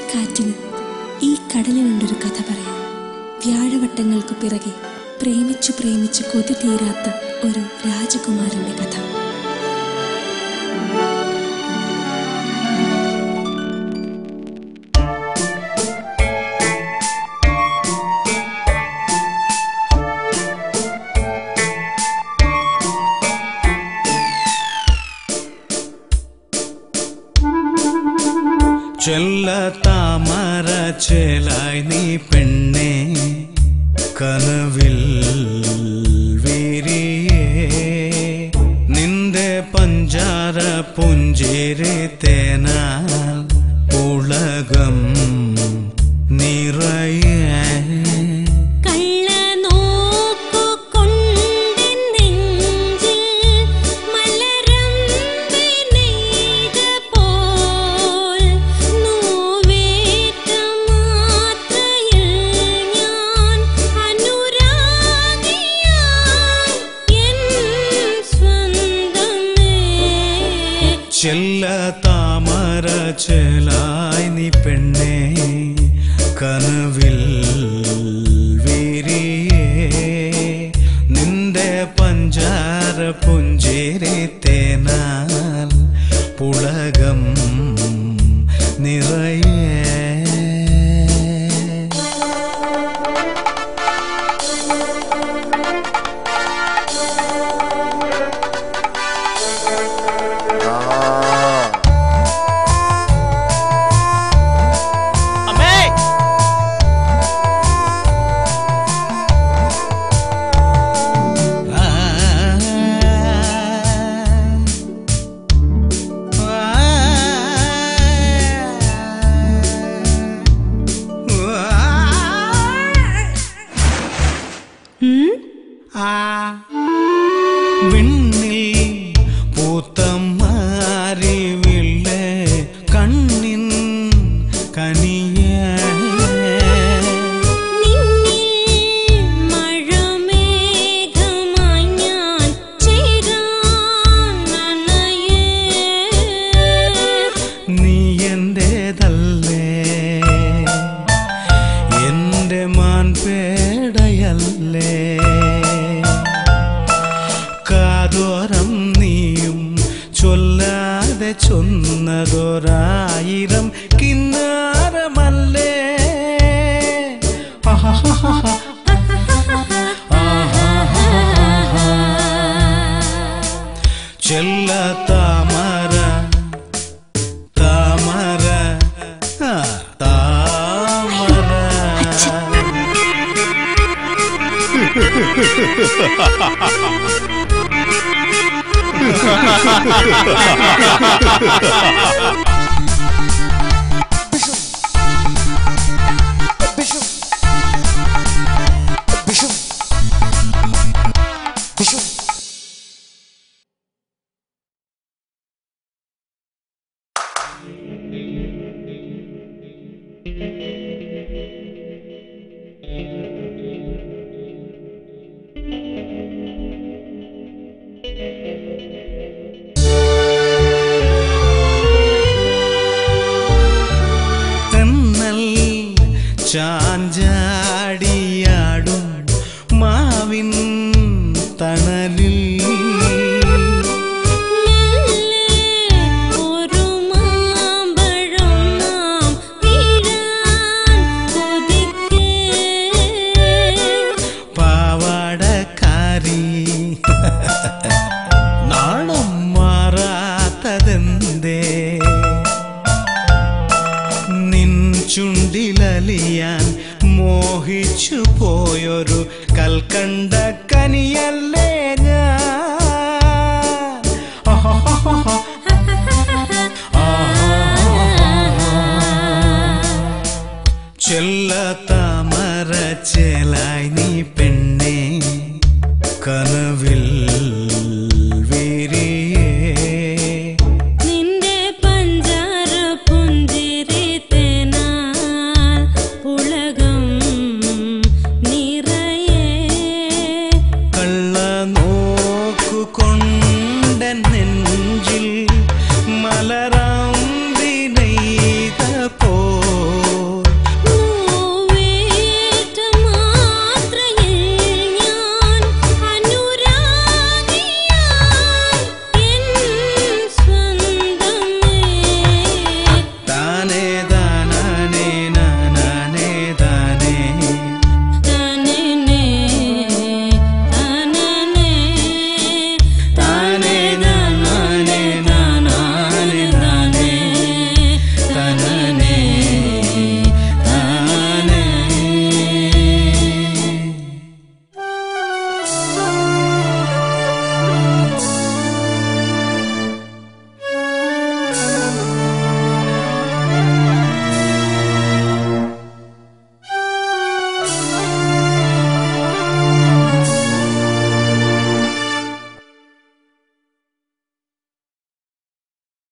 കാറ്റിന് ഈ കടലിനുണ്ടൊരു കഥ പറയാം വ്യാഴവട്ടങ്ങൾക്ക് പിറകെ പ്രേമിച്ചു പ്രേമിച്ചു കൊതി തീരാത്ത ഒരു രാജകുമാരന്റെ കഥ ചെല്ല താമര ചേലായി നീ പെണ്ണെ കനവിൽ വീരിയേ നിന്റെ പഞ്ചാര പുഞ്ചിരി തേനാൽ ഉലകം നിറയേ കള്ള നോക്കു കൊണ്ടെൻ നെഞ്ചിൽ മലരമ്പ് നെയ്ത പോൽ നോവേറ്റ മാത്രയിൽ ഞാൻ അനുരാഗിയായി എൻ സ്വന്തമേ ചെല്ല താമര ചേലായി നീ പെണ്ണെ കനവിൽ വീരിയേ നിന്റെ പഞ്ചാര പുഞ്ചിരി തേനാൽ പുളകം നിറയേ അമ്മേ വിണ്ണിൽ പൂത്തമാരിവില്ലേ കണ്ണിൻ കനിയ നിന്നിൽ മഴമേഘമായി ഞാൻ ചേരാൻ അണയേ നീ എന്റേതല്ലേ എന്റെ മാൻപേടയല്ലേ കാതോരം നീയും ചൊല്ലാതെ ചൊന്നതൊരായിരം കിന്നാരമല്ലേ ആഹാഹാഹാ. ചെല്ല താമര താമര ആ, താമര തെന്നൽ ചാഞ്ചാടിയാടും മാവിൻ തണലിൽ ഒരു മാമ്പഴം നാം വീഴാൻ കൊതിക്കേ പാവാടക്കാരി നാണം മാറാത്തതെന്തേ നിൻ ചുണ്ടിലലിയാൻ മോഹിച്ചു പോയൊരു കൽക്കണ്ട കനിയല്ലേ ഞാൻ ചെല്ല താമര ചേലായി നീ പെണ്ണെ കനവിൽ വീരിയേ നിന്റെ പഞ്ചാര പുഞ്ചിരി തേനാൽ പുളകം നിറയേ കള്ള നോക്കു കൊണ്ട നെഞ്ചിൽ മലര